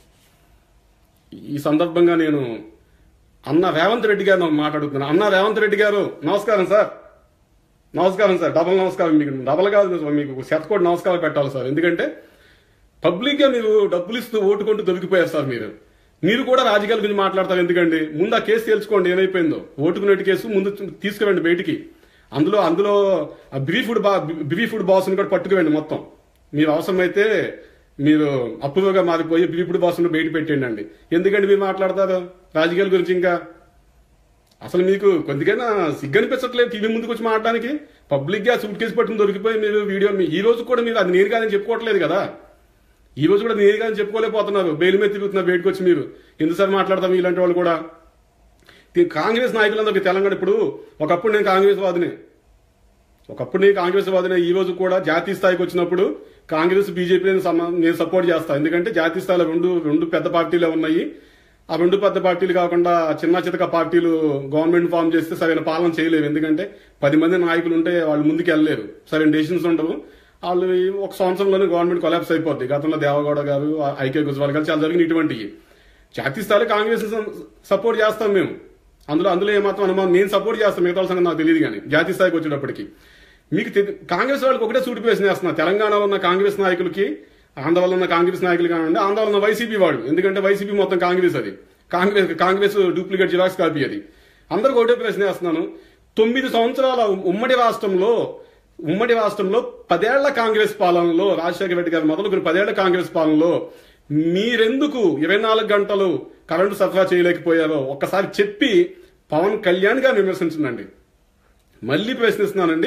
ఈ సందర్భంగా నేను అన్న రేవంత్ రెడ్డి గారిని ఒక మాట్లాడుతున్నాను అన్న రేవంత్ రెడ్డి గారు నమస్కారం సార్ నమస్కారం సార్ డబల్ నమస్కారం మీకు డబల్ కాదు మీకు శతకోటి నమస్కారం పెట్టాలి సార్ ఎందుకంటే పబ్లిక్ గా మీరు డబ్బులు ఇస్తూ ఓటుకుంటూ దొరికిపోయారు సార్ మీరు మీరు కూడా రాజకీయాల గురించి మాట్లాడతారు ఎందుకండి ముందు ఆ కేసు తెలుసుకోండి ఏమైపోయిందో ఓటుకునేటి కేసు ముందు తీసుకురండి బయటికి అందులో అందులో ఆ బ్రీఫుడ్ బా బ్రీఫుడ్ బాస్ని కూడా పట్టుకురండి మొత్తం మీరు అవసరమైతే మీరు అప్పుగా మారిపోయి బ్రీఫుడ్ బాస్ని బయట పెట్టండి ఎందుకండి మీరు మాట్లాడతారు రాజకీయాల గురించి ఇంకా అసలు మీకు కొద్దిగైనా సిగ్గనిపించట్లేదు టీవీ ముందుకు వచ్చి మాట్లాడడానికి పబ్లిక్ గా సూట్ కేసు పట్టుకుని దొరికిపోయి మీరు వీడియో మీ- ఈ రోజు కూడా మీరు అది నేను కాదని చెప్పుకోవట్లేదు కదా ఈ రోజు కూడా నేను కాదని చెప్పుకోలేకపోతున్నారు బెయిల్ మీద తిరుగుతున్నారు బయటకు వచ్చి మీరు ఎందుసారి మాట్లాడతాం ఇలాంటి వాళ్ళు కూడా ఈ కాంగ్రెస్ నాయకులందరికీ తెలంగాణ ఇప్పుడు ఒకప్పుడు నేను కాంగ్రెస్ వాదిని ఒకప్పుడు నేను కాంగ్రెస్ వాదిని ఈ రోజు కూడా జాతీయ స్థాయికి వచ్చినప్పుడు కాంగ్రెస్ బీజేపీ నేను సపోర్ట్ చేస్తాను ఎందుకంటే జాతీయ స్థాయిలో రెండు రెండు పెద్ద పార్టీలే ఉన్నాయి ఆ రెండు పెద్ద పార్టీలు కాకుండా చిన్న చితక పార్టీలు గవర్నమెంట్ ఫామ్ చేస్తే సరైన పాలన చేయలేవు ఎందుకంటే పది మంది నాయకులు ఉంటే వాళ్ళు ముందుకు వెళ్ళలేరు సరైన డెసిషన్స్ ఉండవు వాళ్ళు ఈ ఒక సంవత్సరంలోనే గవర్నమెంట్ కొలాప్స్ అయిపోద్ది గతంలో దేవగౌడ గారు ఐకే గుజ్వాల్ గారు చాలా జరిగిన ఇటువంటివి జాతీయ స్థాయిలో కాంగ్రెస్ సపోర్ట్ చేస్తాం మేము అందులో అందులో ఏమాత్రం అనుమానం నేను సపోర్ట్ చేస్తాను మిగతా వాళ్ళ సంగతి నాకు తెలియదు కానీ జాతీయ స్థాయికి వచ్చేటప్పటికి మీకు తె- కాంగ్రెస్ వాళ్ళకి ఒకటే సూటి ప్రశ్న వేస్తున్నా తెలంగాణలో ఉన్న కాంగ్రెస్ నాయకులకి ఆంధ్రలో ఉన్న కాంగ్రెస్ నాయకులు కానివ్వండి ఆంధ్రలో ఉన్న వైసీపీ వాళ్ళు ఎందుకంటే వైసీపీ మొత్తం కాంగ్రెస్ అది Congress Congress duplicate xerox copy అది అందరికి ఒకటే ప్రశ్న వేస్తున్నాను తొమ్మిది సంవత్సరాల ఉమ్మడి రాష్ట్రంలో ఉమ్మడి రాష్ట్రంలో పదేళ్ల కాంగ్రెస్ పాలనలో రాజశేఖర రెడ్డి గారు మొదలుకొని పదేళ్ల కాంగ్రెస్ పాలనలో మీరెందుకు ఇరవై నాలుగు గంటలు కరెంటు సరఫరా చేయలేకపోయారో ఒక్కసారి చెప్పి పవన్ కళ్యాణ్ గారు విమర్శించండి మళ్ళీ ప్రశ్నిస్తున్నానండి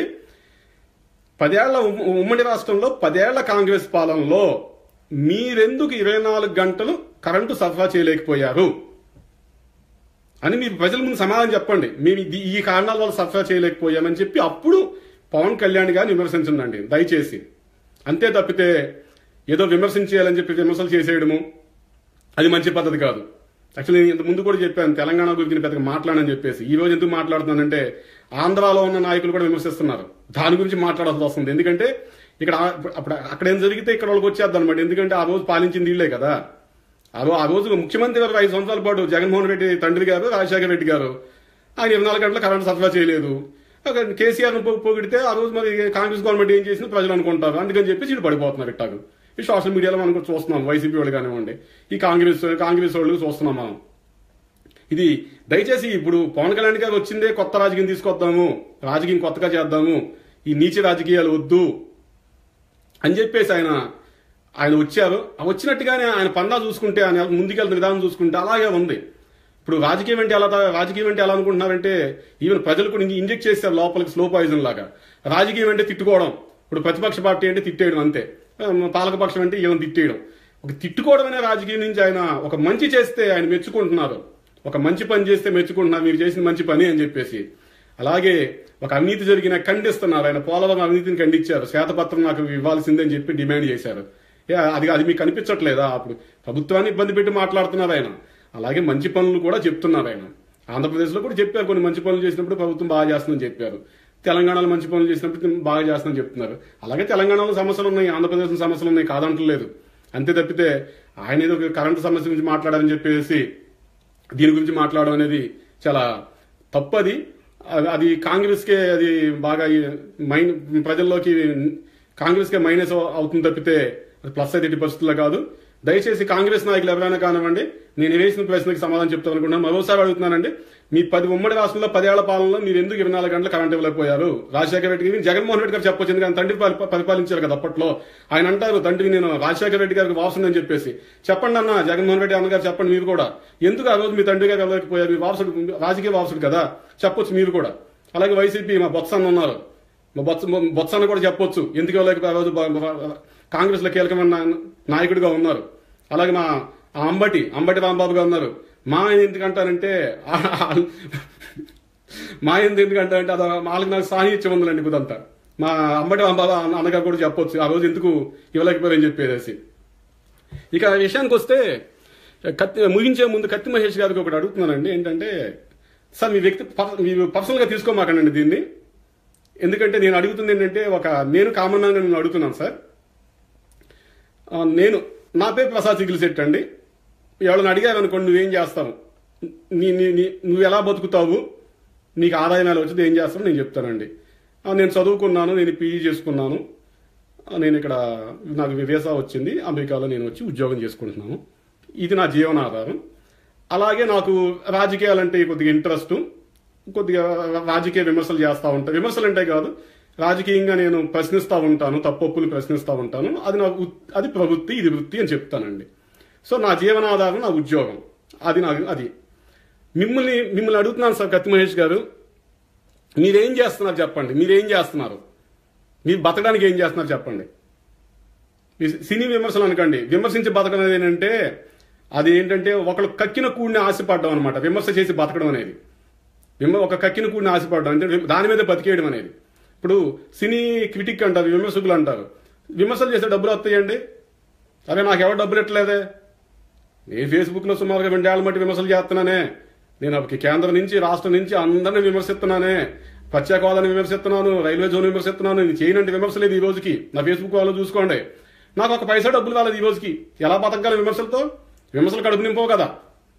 పదేళ్ల ఉమ్- ఉమ్మడి రాష్ట్రంలో పదేళ్ల కాంగ్రెస్ పాలనలో మీరెందుకు ఇరవై నాలుగు గంటలు కరెంటు సరఫరా చేయలేకపోయారు అని మీరు ప్రజల ముందు సమాధానం చెప్పండి మేము ఇది- ఈ కారణాల వల్ల సరఫరా చేయలేకపోయామని చెప్పి అప్పుడు పవన్ కళ్యాణ్ గారిని విమర్శించండి దయచేసి అంతే తప్పితే ఏదో విమర్శించేయాలని చెప్పి విమర్శలు చేసేయడము అది మంచి పద్ధతి కాదు యాక్చువల్లీ నేను ఇంత ముందు కూడా చెప్పాను తెలంగాణ గురించి నేను పెద్దగా మాట్లాడని చెప్పేసి ఈ రోజు ఎందుకు మాట్లాడుతున్నానంటే ఆంధ్రాలో ఉన్న నాయకులు కూడా విమర్శిస్తున్నారు దాని గురించి మాట్లాడాల్సి వస్తుంది ఎందుకంటే ఇక్కడ ఆ- అప్పుడు అక్కడ ఏం జరిగితే ఇక్కడ వాళ్ళకి వచ్చేద్దాం అనమాట ఎందుకంటే ఆ రోజు పాలించింది వీళ్ళే కదా ఆ రో- ఆ రోజు ముఖ్యమంత్రి గారు ఐదు సంవత్సరాల పాటు జగన్మోహన్ రెడ్డి తండ్రి గారు రాజశేఖర రెడ్డి గారు ఆయన ఇరవై నాలుగు గంటల కరెంట్ సరఫరా చేయలేదు అక్కడ కేసీఆర్ పొగిడితే ఆ రోజు మరి కాంగ్రెస్ గవర్నమెంట్ ఏం చేసిందో ప్రజలు అనుకుంటారు అందుకని చెప్పి చీడు పడిపోతున్నారు ఇట్టాగు ఈ సోషల్ మీడియాలో మనం కూడా చూస్తున్నాం వైసీపీ వాళ్ళు కానివ్వండి ఈ కాంగ్రెస్ కాంగ్రెస్ వాళ్ళు చూస్తున్నాం మనం ఇది దయచేసి ఇప్పుడు పవన్ కళ్యాణ్ గారు వచ్చిందే కొత్త రాజకీయం తీసుకొద్దాము రాజకీయం కొత్తగా చేద్దాము ఈ నీచ రాజకీయాలు వద్దు అని చెప్పేసి ఆయన ఆయన వచ్చారు ఆ వచ్చినట్టుగానే ఆయన పందా చూసుకుంటే ఆయన ముందుకెళ్తున్న విధానం చూసుకుంటే అలాగే ఉంది ఇప్పుడు రాజకీయం అంటే ఎలా రాజకీయం అంటే ఎలా అనుకుంటున్నారంటే ఈవెన్ ప్రజలు కూడా ఇంజెక్ట్ చేశారు లోపలికి స్లో పాయిజన్ లాగా రాజకీయం అంటే తిట్టుకోవడం ఇప్పుడు ప్రతిపక్ష పార్టీ అంటే తిట్టేయడం అంతే ఆ, పాలకపక్షం అంటే ఈవెన్ తిట్టేయడం ఒక తిట్టుకోవడం అనే రాజకీయం నుంచి ఆయన ఒక మంచి చేస్తే ఆయన మెచ్చుకుంటున్నారు ఒక మంచి పని చేస్తే మెచ్చుకుంటున్నారు మీరు చేసిన మంచి పని అని చెప్పేసి అలాగే ఒక అవినీతి జరిగిన ఖండిస్తున్నారు ఆయన పోలవరం అవినీతిని ఖండించారు శ్వేతపత్రం నాకు ఇవ్వాల్సిందని చెప్పి డిమాండ్ చేశారు ఏ, అది అది మీకు కనిపించట్లేదా అప్పుడు ప్రభుత్వాన్ని ఇబ్బంది పెట్టి మాట్లాడుతున్నారు ఆయన అలాగే మంచి పనులు కూడా చెప్తున్నారు ఆయన ఆంధ్రప్రదేశ్లో కూడా చెప్పారు కొన్ని మంచి పనులు చేసినప్పుడు ప్రభుత్వం బాగా చేస్తుందని చెప్పారు తెలంగాణలో మంచి పనులు చేసినప్పుడు బాగా చేస్తుందని చెప్తున్నారు అలాగే తెలంగాణలో సమస్యలు ఉన్నాయి ఆంధ్రప్రదేశ్లో సమస్యలు ఉన్నాయి కాదంటలేదు అంతే తప్పితే ఆయన ఏదో ఒక కరెంటు సమస్య గురించి మాట్లాడారని చెప్పేసి దీని గురించి మాట్లాడడం అనేది చాలా తప్పది అది- అది కాంగ్రెస్కే అది బాగా ఈ మైన్ ప్రజల్లోకి కాంగ్రెస్కే మైనస్ అవుతుంది తప్పితే అది ప్లస్ అయితే ఎట్టి పరిస్థితుల్లో కాదు దయచేసి కాంగ్రెస్ నాయకులు ఎవరైనా కానివ్వండి నేను వేసిన ప్రశ్నకి సమాధానం చెప్తాను అనుకుంటున్నాను మరోసారి అడుగుతున్నానండి మీ పది ఉమ్మడి రాష్ట్రంలో పదేళ్ల పాలనలో మీరు ఎందుకు ఇరవై నాలుగు గంటలు కరెంట్ ఇవ్వలేకపోయారు రాజశేఖర రెడ్డి గారికి జగన్మోహన్ రెడ్డి గారు చెప్పొచ్చు ఎందుకంటే తండ్రి పరి- పరిపాలించారు కదా అప్పట్లో ఆయన అంటారు తండ్రి నేను రాజశేఖర రెడ్డి గారికి వారసుని చెప్పేసి చెప్పండి అన్న జగన్మోహన్ రెడ్డి అన్నగారు చెప్పండి మీరు కూడా ఎందుకు ఆ రోజు మీ తండ్రి గారు వెళ్ళలేకపోయారు మీ వారసుడు రాజకీయ వారసుడు కదా చెప్పొచ్చు మీరు కూడా అలాగే వైసీపీ మా బొత్స అన్న ఉన్నారు మా బొత్స బొత్స అన్న కూడా చెప్పొచ్చు ఎందుకు వెళ్ళలేకపోయి ఆ రోజు కాంగ్రెస్ లో కీలకమైన నా- నాయకుడిగా ఉన్నారు అలాగే మా ఆ అంబటి అంబటి రాంబాబు గారు ఉన్నారు మా ఆయన ఎందుకంటారంటే ఆ- మా ఆయన ఎందుకంటారంటే అది వాళ్ళకి నాకు సాహిత్యం ఉందండి కుదంతా మా అంబటి రాంబాబు అన్న- అన్నగారు కూడా చెప్పొచ్చు ఆ రోజు ఎందుకు ఇవ్వలేకపోయారని చెప్పేసి ఇక ఆ విషయానికి వస్తే కత్తి ముగించే ముందు కత్తి మహేష్ గారికి ఒకటి అడుగుతున్నానండి ఏంటంటే సార్ మీ వ్యక్తి పర్- మీరు పర్సనల్గా తీసుకోమాకండి దీన్ని ఎందుకంటే నేను అడుగుతుంది ఏంటంటే ఒక నేను కామన్ మ్యాన్ నేను అడుగుతున్నాను సార్ ఆ, నేను నా పేరు ప్రసాద్ సిగిల్ సెట్ అండి ఎవరైనా అడిగారు అనుకోండి నువ్వేం చేస్తావు నీ నీ నీ- నువ్వు ఎలా బతుకుతావు నీకు ఆదాయం ఎలా వచ్చింది ఏం చేస్తావు నేను చెప్తానండి ఆ, నేను చదువుకున్నాను నేను పీజీ చేసుకున్నాను ఆ, నేను ఇక్కడ నాకు వీసా వచ్చింది అమెరికాలో నేను వచ్చి ఉద్యోగం చేసుకుంటున్నాను ఇది నా జీవనాధారం అలాగే నాకు రాజకీయాలంటే కొద్దిగా ఇంట్రెస్ట్ కొద్దిగా రాజకీయ విమర్శలు చేస్తూ ఉంటాను విమర్శలు అంటే కాదు రాజకీయంగా నేను ప్రశ్నిస్తూ ఉంటాను తప్పొప్పులు ప్రశ్నిస్తూ ఉంటాను అది నా వృ- అది ప్రవృత్తి ఇది వృత్తి అని చెప్తానండి సో నా జీవనాధారం నా ఉద్యోగం అది నాకు అది మిమ్మల్ని మిమ్మల్ని అడుగుతున్నాను సార్ కత్తి మహేష్ గారు మీరేం చేస్తున్నారు చెప్పండి మీరేం చేస్తున్నారు మీరు బతకడానికి ఏం చేస్తున్నారు చెప్పండి మీ సినీ విమర్శలు అనకండి విమర్శించి బతకడం అనేది ఏంటంటే అది ఏంటంటే ఒకళ్ళు కక్కిన కూడిని ఆశపడడం అనమాట విమర్శ చేసి బతకడం అనేది విమ ఒక కక్కిన కూడిని ఆశపడడం అంటే విమ- దాని మీద బతికేయడం అనేది ఇప్పుడు సినీ క్రిటిక్ అంటారు విమర్శకులు అంటారు విమర్శలు చేసే డబ్బులు వస్తాయండి అరే నాకు ఎవరు డబ్బులు ఇట్లేదే నేను ఫేస్బుక్ లో సుమారుగా రెండేళ్ల మట్టి విమర్శలు చేస్తున్నానే నేను అప్పటికి కేంద్రం నుంచి రాష్ట్రం నుంచి అందరిని విమర్శిస్తున్నానే ప్రత్యేక హోదాని విమర్శిస్తున్నాను రైల్వే జోన్ విమర్శిస్తున్నాను నేను చేయనంటే విమర్శ లేదు ఈ రోజుకి నా ఫేస్బుక్ వాళ్ళు చూసుకోండి నాకు ఒక పైసా డబ్బులు రాలేదు ఈ రోజుకి ఎలా బతకగల విమర్శలతో విమర్శలు కడుపు నింపవు కదా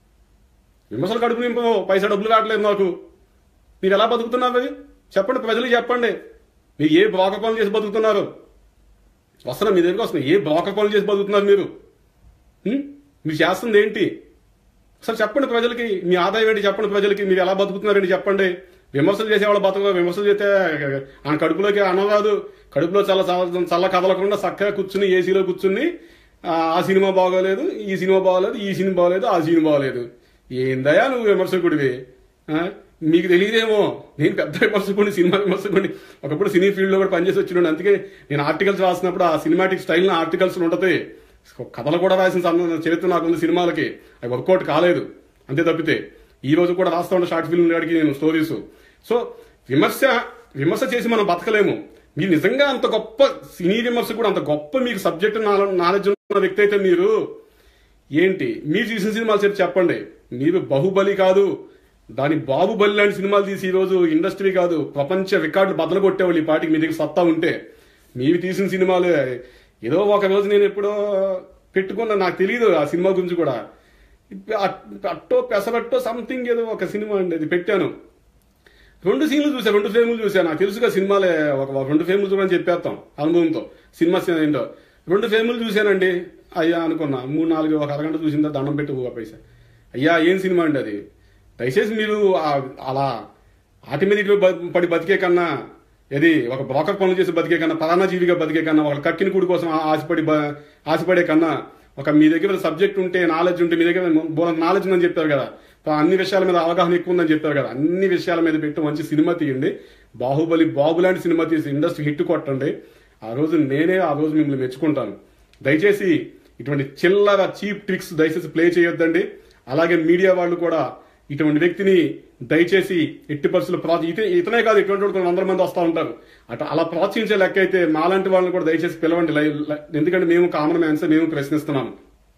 విమర్శలు కడుపు నింపవు పైసా డబ్బులు రావట్లేదు నాకు మీరు ఎలా బతుకుతున్నారు అది చెప్పండి ప్రజలకు చెప్పండి మీరు ఏ బ్రోకర్ పనులు చేసి బతుకుతున్నారు వస్తున్నా మీ దగ్గరికి వస్తున్నా ఏ బ్రోకర్ పనులు చేసి బతుకుతున్నారు మీరు ఉం? మీరు చేస్తుంది ఏంటి అసలు చెప్పండి ప్రజలకి మీ ఆదాయం ఏంటి చెప్పండి ప్రజలకి మీరు ఎలా బతుకుతున్నారండి చెప్పండి విమర్శలు చేసేవాళ్ళు బతక విమర్శలు చేస్తే ఆ కడుపులోకి అన్నం రాదు కడుపులో చల్ల చల్ల చల్ల కదలకుండా చక్కగా కూర్చుని ఏసీలో కూర్చుని ఆ ఆ సినిమా బాగోలేదు ఈ సినిమా బాగోలేదు ఈ సినిమా బాగోలేదు ఆ సినిమా బాగోలేదు ఏందయ్యా నువ్వు విమర్శకుడివి ఆ? మీకు తెలియదేమో నేను పెద్ద విమర్శకుడిని సినిమా విమర్శకుడిని ఒకప్పుడు సినీ ఫీల్డ్ లో కూడా పనిచేసి వచ్చినాడు అందుకే నేను ఆర్టికల్స్ రాసినప్పుడు ఆ సినిమాటిక్ స్టైల్ ఆర్టికల్స్ ఉంటుంది కథలు కూడా రాసిన సంద- చరిత్ర నాకుంది సినిమాలకి అవి వర్కౌట్ కాలేదు అంతే తప్పితే ఈ రోజు కూడా రాస్తా ఉంటే షార్ట్ ఫిల్మ్ గాడికి నేను స్టోరీస్ సో విమర్శ విమర్శ చేసి మనం బతకలేము మీరు నిజంగా అంత గొప్ప సినీ విమర్శ కూడా అంత గొప్ప మీకు సబ్జెక్ట్ నాలెడ్జ్ ఉన్న వ్యక్తి అయితే మీరు ఏంటి మీరు చూసిన సినిమాలు చెప్పి చెప్పండి మీరు బాహుబలి కాదు దాని బాహుబలి లాంటి సినిమాలు తీసి ఈ రోజు ఇండస్ట్రీ కాదు ప్రపంచ రికార్డులు బద్దలు కొట్టేవాళ్ళు ఈ పాటికి మీ దగ్గర సత్తా ఉంటే మీవి తీసిన సినిమాలు ఏదో ఒక రోజు నేను ఎప్పుడో పెట్టుకున్నా నాకు తెలియదు ఆ సినిమా గురించి కూడా అట్- అట్టో పెసరట్టో సంథింగ్ ఏదో ఒక సినిమా అండి అది పెట్టాను రెండు సీన్లు చూసా రెండు ఫ్రేములు చూసా నాకు తెలుసుగా సినిమాలే ఒక ఒక రెండు ఫ్రేములు చూడని చెప్పేస్తాం అనుభవంతో సినిమా సీన్ ఏంటో రెండు ఫ్రేములు చూశానండి అయ్యా అనుకున్నా మూడు నాలుగు ఒక అరగంట చూసిందా దండం పెట్టి ఒక పైసా అయ్యా ఏం సినిమా అండి అది దయచేసి మీరు ఆ- అలా ఆటి మీద ఇటు బ- పడి బతికే కన్నా ఏది ఒక బ్రోకర్ పనులు చేసి బతికే కన్నా పరాన్న జీవిగా బతికే కన్నా ఒక కక్కిన కూడి కోసం ఆ- ఆశపడి బ- ఆశపడే కన్నా ఒక మీ దగ్గర సబ్జెక్ట్ ఉంటే నాలెడ్జ్ ఉంటే మీ దగ్గర బోలంత నాలెడ్జ్ ఉందని చెప్పారు కదా అన్ని విషయాల మీద అవగాహన ఎక్కువ ఉందని చెప్పారు కదా అన్ని విషయాల మీద పెట్టి మంచి సినిమా తీయండి బాహుబలి బాబు లాంటి సినిమా తీసి ఇండస్ట్రీ హిట్ కొట్టండి ఆ రోజు నేనే ఆ రోజు మిమ్మల్ని మెచ్చుకుంటాను దయచేసి ఇటువంటి చిల్లర చీప్ ట్రిక్స్ దయచేసి ప్లే చేయొద్దండి అలాగే మీడియా వాళ్ళు కూడా ఇటువంటి వ్యక్తిని దయచేసి ఎట్టి పరిస్థితులు ప్రా ఇత ఇతనే కాదు ఇటువంటి వాళ్ళు కొన్ని వందల మంది వస్తూ ఉంటారు అటు అలా ప్రోత్సహించే లెక్క అయితే మాలాంటి వాళ్ళని కూడా దయచేసి పిలవండి లైవ్ లై- ఎందుకంటే మేము కామన్ మ్యాన్స్ మేము ప్రశ్నిస్తున్నాము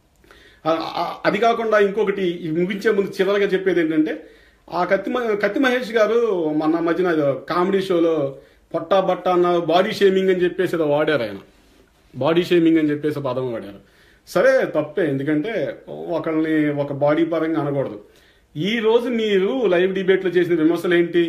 ఆ- ఆ- అది కాకుండా ఇంకొకటి ఈ ముగించే ముందు చివరిగా చెప్పేది ఏంటంటే ఆ కత్తి మ- కత్తి మహేష్ గారు మన మధ్యన ఏదో కామెడీ షోలో పొట్ట బట్ట అన్న బాడీ షేమింగ్ అని చెప్పేసి ఏదో వాడారు ఆయన బాడీ షేమింగ్ అని చెప్పేసి పదం వాడారు సరే తప్పే ఎందుకంటే ఒకళ్ళని ఒక బాడీ పరంగా అనకూడదు ఈ రోజు మీరు లైవ్ డిబేట్ లో చేసిన విమర్శలు ఏంటి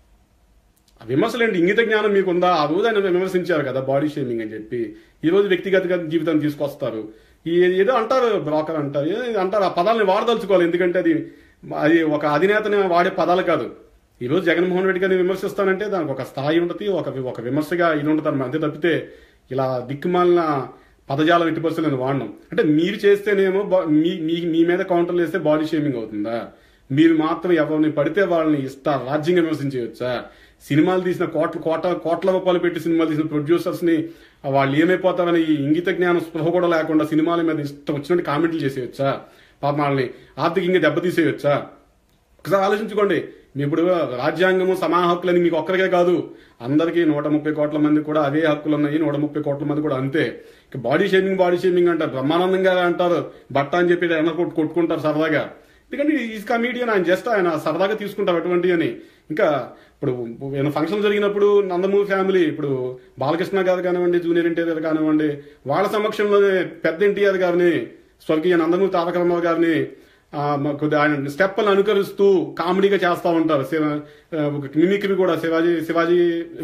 ఆ విమర్శలు ఏంటి ఇంగిత జ్ఞానం మీకుందా ఆ రోజు ఆయన విమర్శించారు కదా బాడీ షేమింగ్ అని చెప్పి ఈ రోజు వ్యక్తిగత జీవితాన్ని తీసుకొస్తారు ఈ ఏదో అంటారు బ్రోకర్ అంటారు ఏదో అంటారు ఆ పదాలని వాడదలుచుకోవాలి ఎందుకంటే అది అది ఒక అధినేతని వాడే పదాలు కాదు ఈ రోజు జగన్మోహన్ రెడ్డి గారిని విమర్శిస్తానంటే దానికి ఒక స్థాయి ఉంటుంది ఒక ఒక విమర్శగా ఇది ఉంటుంది అంతే తప్పితే ఇలా దిక్కుమాలిన పదజాలం ఎట్టి పరిస్థితులు నేను వాడను అంటే మీరు చేస్తేనేమో బా- మీ మీ మీ మీద కౌంటర్లు వేస్తే బాడీ షేమింగ్ అవుతుందా మీరు మాత్రం ఎవరిని పడితే వాళ్ళని ఇస్తా రాజ్యంగా విమర్శించవచ్చా సినిమాలు తీసిన కోట్ల కోట్ల కోట్ల రూపాయలు పెట్టి సినిమాలు తీసిన ప్రొడ్యూసర్స్ ని వాళ్ళు ఏమైపోతారని ఈ ఇంగిత జ్ఞానం స్పృహ కూడా లేకుండా సినిమాల మీద ఇష్టం వచ్చినట్టు కామెంట్లు చేసేయచ్చా పాప వాళ్ళని ఆర్థికంగా దెబ్బతీసేయచ్చా ఒకసారి ఆలోచించుకోండి మీ ఇప్పుడు రాజ్యాంగము సమాన హక్కులని మీకు ఒక్కరికే కాదు అందరికీ నూట ముప్పై కోట్ల మంది కూడా అవే హక్కులు ఉన్నాయి నూట ముప్పై కోట్ల మంది కూడా అంతే ఇక బాడీ షేమింగ్ బాడీ షేమింగ్ అంటారు బ్రహ్మానందంగా అంటారు బట్ట అని చెప్పి ఎన్న కొట్టు కొట్టుకుంటారు సరదాగా ఎందుకంటే ఈ కమీడియన్ ఆయన జస్ట్ ఆయన సరదాగా తీసుకుంటారు అటువంటి అని ఇంకా ఇప్పుడు ఏమైనా ఫంక్షన్ జరిగినప్పుడు నందమూరి ఫ్యామిలీ ఇప్పుడు బాలకృష్ణ గారు కానివ్వండి జూనియర్ ఎన్టీఆర్ కానివ్వండి వాళ్ళ సమక్షంలోనే పెద్ద ఎన్టీఆర్ గారిని స్వర్గీయ నందమూరి తారక రామారావు గారిని ఆ, మ- కొద్దిగా ఆయన స్టెప్పులను అనుకరిస్తూ కామెడీగా చేస్తూ ఉంటారు శివ ఆ, ఒక మిమిక్రీ కూడా శివాజీ శివాజీ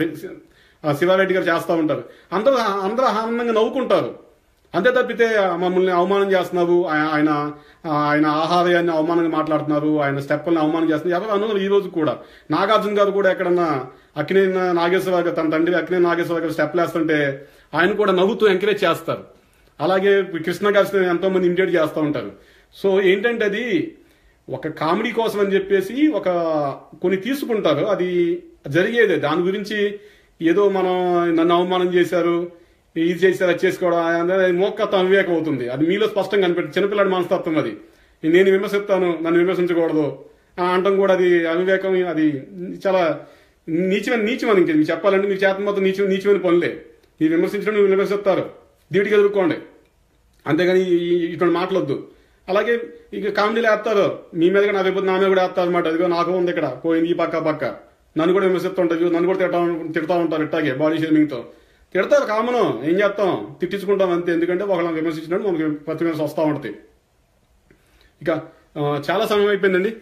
ఆ, శివారెడ్డి గారు చేస్తూ ఉంటారు అందరూ అందరూ ఆనందంగా నవ్వుకుంటారు అంతే తప్పితే ఆ, మమ్మల్ని అవమానం చేస్తున్నారు ఆ- ఆయన ఆ, ఆయన ఆహార్యాన్ని అవమానంగా మాట్లాడుతున్నారు ఆయన స్టెప్పులను అవమానం చేస్తున్నారు ఎవరు అన్నారు ఈ రోజు కూడా నాగార్జున గారు కూడా ఎక్కడన్నా అక్కినే నాగేశ్వర గారు తన తండ్రి అక్కినే నాగేశ్వర గారు స్టెప్లు వేస్తుంటే ఆయన కూడా నవ్వుతూ ఎంకరేజ్ చేస్తారు అలాగే కృష్ణ గారి ఎంతో మంది ఇమిటేట్ చేస్తూ ఉంటారు సో ఏంటంటే అది ఒక కామెడీ కోసం అని చెప్పేసి ఒక కొన్ని తీసుకుంటారు అది జరిగేదే దాని గురించి ఏదో మనం నన్ను అవమానం చేశారు ఇది చేశారు అది చేసుకోవడం అనేది మోక్కత్వం అవివేకం అవుతుంది అది మీలో స్పష్టంగా కనిపెట్టి చిన్నపిల్లాడి మనస్తత్వం అది నేను విమర్శిస్తాను నన్ను విమర్శించకూడదు ఆ అంటం కూడా అది అవివేకం అది చాలా నీచమైన నీచమైన ఇంక మీకు చెప్పాలంటే మీకు చేత మొత్తం నీచ నీచమైన పనులే మీరు విమర్శించడం మీరు విమర్శిస్తారు డ్యూటీకి ఎదుర్కోండి అంతేగాని ఈ- ఈ- ఇటువంటి మాటలొద్దు అలాగే ఇక కామెడీలు వేస్తారు మీ మీద కూడా నా రేపు నా మీద కూడా వేస్తారు అనమాట అదిగో నాకు ఉంది ఇక్కడ పోయింది ఈ పక్క ఆ పక్క నన్ను కూడా విమర్శిస్తుంటారు నన్ను కూడా తిడతా తిడతా ఉంటారు ఇట్టాగే బాడీ షేమింగ్ తో తిడతారు కామను ఏం చేస్తాం తిట్టించుకుంటాం అంతే ఎందుకంటే ఒకళ్ళని విమర్శించినట్టు మనకి ప్రతి విమర్శ వస్తూ ఉంటుంది ఇక ఆ, చాలా సమయం అయిపోయిందండి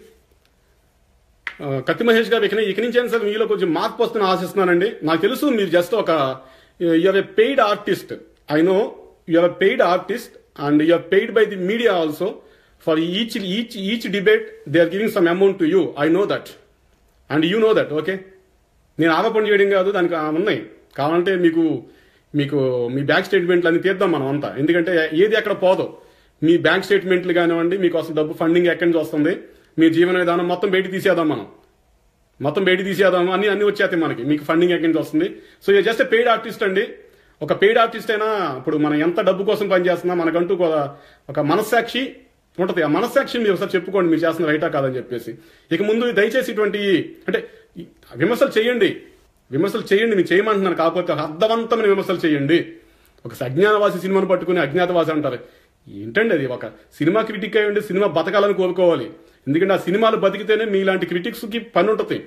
ఆ, కత్తి మహేష్ గారు ఇక ఇక నుంచి అయినా సరే మీలో కొంచెం మార్పు వస్తుందని ఆశిస్తున్నానండి నాకు తెలుసు మీరు జస్ట్ ఒక you're a paid artist I know you're a paid artist and you're paid by the media also for each each each debate they are giving some amount to you I know that and you know that okay నేను ఆరోపణ చేయడం కాదు దానికి ఆ ఉన్నాయి కావాలంటే మీకు మీకు మీ బ్యాంక్ స్టేట్మెంట్లు అన్ని తీద్దాం మనం అంతా ఎందుకంటే ఏది ఎక్కడ పోదు మీ బ్యాంక్ స్టేట్మెంట్లు కానివ్వండి మీకోసం డబ్బు ఫండింగ్ ఎక్కడి నుంచి వస్తుంది మీ జీవన విధానం మొత్తం బయట తీసేద్దాం మనం మొత్తం బయట తీసేద్దాం అన్ని అన్ని వచ్చేస్తాయి మనకి మీకు ఫండింగ్ ఎక్కడి నుంచి వస్తుంది సో ఇది జస్ట్ పెయిడ్ ఆర్టిస్ట్ అండి ఒక పెయిడ్ ఆర్టిస్ట్ అయినా ఇప్పుడు మనం ఎంత డబ్బు కోసం పనిచేస్తున్నా మనకంటూ ఒక- ఒక మనస్సాక్షి ఉంటది ఆ మనస్సాక్షిని మీరు ఒకసారి చెప్పుకోండి మీరు చేస్తున్న రైటా కాదని చెప్పేసి ఇక ముందు దయచేసి ఇటువంటి అంటే ఈ విమర్శలు చేయండి విమర్శలు చేయండి మీరు చేయమంటున్నాను కాకపోతే ఒక అర్థవంతమైన విమర్శలు చేయండి ఒక అజ్ఞానవాసి సినిమాను పట్టుకుని అజ్ఞాతవాసి అంటారు ఏంటండి అది ఒక సినిమా క్రిటిక్ అయి ఉండి సినిమా బతకాలని కోరుకోవాలి ఎందుకంటే ఆ సినిమాలు బతికితేనే మీలాంటి క్రిటిక్స్ కి పని ఉంటుంది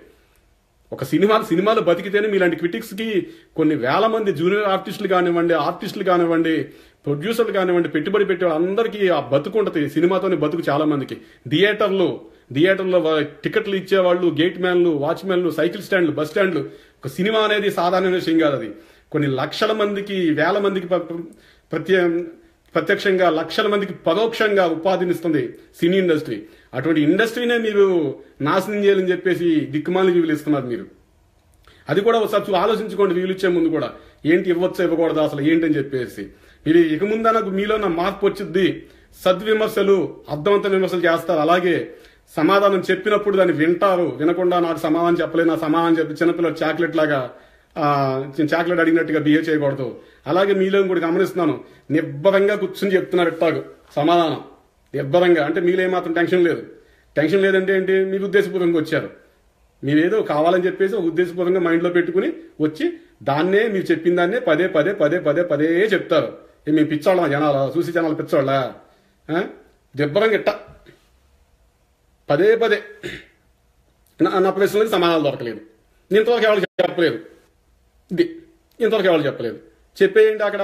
ఒక సినిమాలు సినిమాలు బతికితేనే మీలాంటి క్రిటిక్స్ కి కొన్ని వేల మంది జూనియర్ ఆర్టిస్టులు కానివ్వండి ఆర్టిస్టులు కానివ్వండి ప్రొడ్యూసర్లు కానివ్వండి పెట్టుబడి పెట్టే అందరికీ ఆ బతుకు ఉంటుంది సినిమాతోనే బతుకు చాలా మందికి థియేటర్లు థియేటర్లో వా- టికెట్లు ఇచ్చేవాళ్ళు గేట్ మ్యాన్లు వాచ్మెన్లు సైకిల్ స్టాండ్లు బస్ స్టాండ్లు ఒక సినిమా అనేది సాధారణ విషయం కాదు అది కొన్ని లక్షల మందికి వేల మందికి ప్ర- ప్ర- ప్రత్య ప్రత్యక్షంగా లక్షల మందికి పరోక్షంగా ఉపాధినిస్తుంది సినీ ఇండస్ట్రీ అటువంటి ఇండస్ట్రీనే మీరు నాశనం చేయాలని చెప్పేసి దిక్కుమాలి జీవులు ఇస్తున్నారు మీరు అది కూడా ఒకసారి చూ- ఆలోచించుకోండి వీలు ఇచ్చే ముందు కూడా ఏంటి ఇవ్వచ్చా ఇవ్వకూడదా అసలు ఏంటని చెప్పేసి మీరు ఇక ముందు నాకు మీలో నా మార్పు వచ్చింది సద్విమర్శలు అర్థవంత విమర్శలు చేస్తారు అలాగే సమాధానం చెప్పినప్పుడు దాన్ని వింటారు వినకుండా నాకు సమాధానం చెప్పలేదు నా సమాధానం చెప్పి చిన్నపిల్లలు చాక్లెట్ లాగా ఆ, చిన్న చాక్లెట్ అడిగినట్టుగా బిహేవ్ చేయకూడదు అలాగే మీలో కూడా గమనిస్తున్నాను నిబ్బరంగా కూర్చుని చెప్తున్నారు ఇట్టాగు సమాధానం నిబ్బరంగా అంటే మీలో ఏమాత్రం టెన్షన్ లేదు టెన్షన్ లేదంటే ఏంటి మీరు ఉద్దేశపూర్వకంగా వచ్చారు మీరేదో కావాలని చెప్పేసి ఒక ఉద్దేశపూర్వకంగా మైండ్లో పెట్టుకుని వచ్చి దాన్నే మీరు చెప్పిన దాన్నే పదే పదే పదే పదే పదే చెప్తారు ఏ మేము పిచ్చోళ్ళం జనాలు చూసి జనాలు పిచ్చోళ్ళ దిబ్బరంగా ఇట్ట పదే పదే నా నా ప్రశ్నలకు సమాధానాలు దొరకలేదు నేను ఇంతవరకు ఎవరు చెప్పలేదు ఇది ఇంతవరకు ఎవరు చెప్పలేదు చెప్పేయండి అక్కడ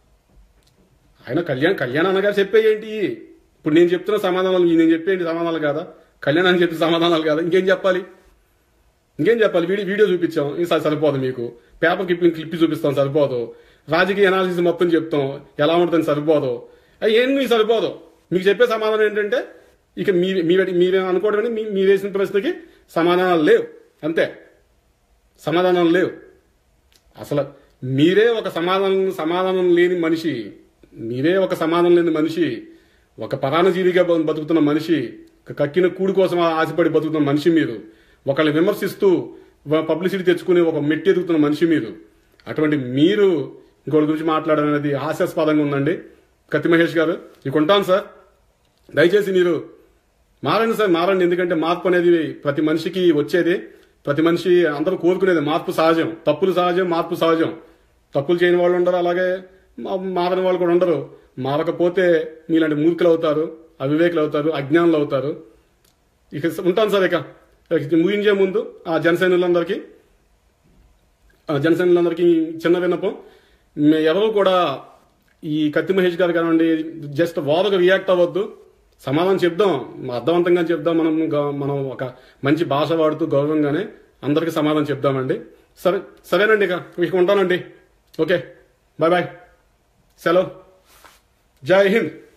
ఆయన కళ్యాణ్ కళ్యాణ్ అన్నగారు చెప్పేయేంటి ఇప్పుడు నేను చెప్తున్న సమాధానాలు నేను చెప్పేయండి సమాధానాలు కాదా కళ్యాణ్ అని చెప్పిన సమాధానాలు కాదా ఇంకేం చెప్పాలి ఇంకేం చెప్పాలి వీడియో వీడియో చూపించాం ఇది సరి- సరిపోదు మీకు పేపర్ క్లిప్పింగ్ క్లిప్పి చూపిస్తాం సరిపోదు రాజకీయ అనాలిసిస్ మొత్తం చెప్తాం ఎలా ఉంటుందని సరిపోదు అవి ఏం మీకు సరిపోదు మీకు చెప్పే సమాధానం ఏంటంటే ఇక మీరు మీరు మీరు అనుకోవడం మీ మీరు వేసిన ప్రశ్నకి సమాధానాలు లేవు అంతే సమాధానాలు లేవు అసలు మీరే ఒక సమాధానం సమాధానం లేని మనిషి మీరే ఒక సమాధానం లేని మనిషి ఒక పరాణజీవిగా బ- బతుకుతున్న మనిషి ఒక కక్కిన కూడు కోసం ఆశపడి బతుకుతున్న మనిషి మీరు ఒకళ్ళని విమర్శిస్తూ పబ్లిసిటీ తెచ్చుకుని ఒక మెట్టి ఎదుగుతున్న మనిషి మీరు అటువంటి మీరు ఇంకోటి గురించి మాట్లాడడం అనేది హాస్యాస్పదంగా ఉందండి కత్తి మహేష్ గారు ఇక ఉంటాను సార్ దయచేసి మీరు మారండి సార్ మారండి ఎందుకంటే మార్పు అనేది ప్రతి మనిషికి వచ్చేది ప్రతి మనిషి అందరూ కోరుకునేది మార్పు సహజం తప్పులు సహజం మార్పు సహజం తప్పులు చేయని వాళ్ళు ఉండరు అలాగే మా- మారని వాళ్ళు కూడా ఉండరు మారకపోతే మీలాంటి మూర్ఖులు అవుతారు అవివేకులు అవుతారు అజ్ఞానులు అవుతారు ఇక ఉంటాను సార్ ఇక ఇక ముగించే ముందు ఆ జనసైనికులందరికీ ఆ జనసైనికులందరికీ చిన్న విన్నపం మే- ఎవరు కూడా ఈ కత్తి మహేష్ గారు కానివ్వండి జస్ట్ వాదకు రియాక్ట్ అవ్వద్దు సమాధానం చెప్దాం అర్థవంతంగా చెప్దాం మనం గ- మనం ఒక మంచి భాష వాడుతూ గౌరవంగానే అందరికీ సమాధానం చెప్దామండి సరే సరేనండి ఇక ఇక ఉంటానండి ఓకే బాయ్ బాయ్ సెలవు జై హింద్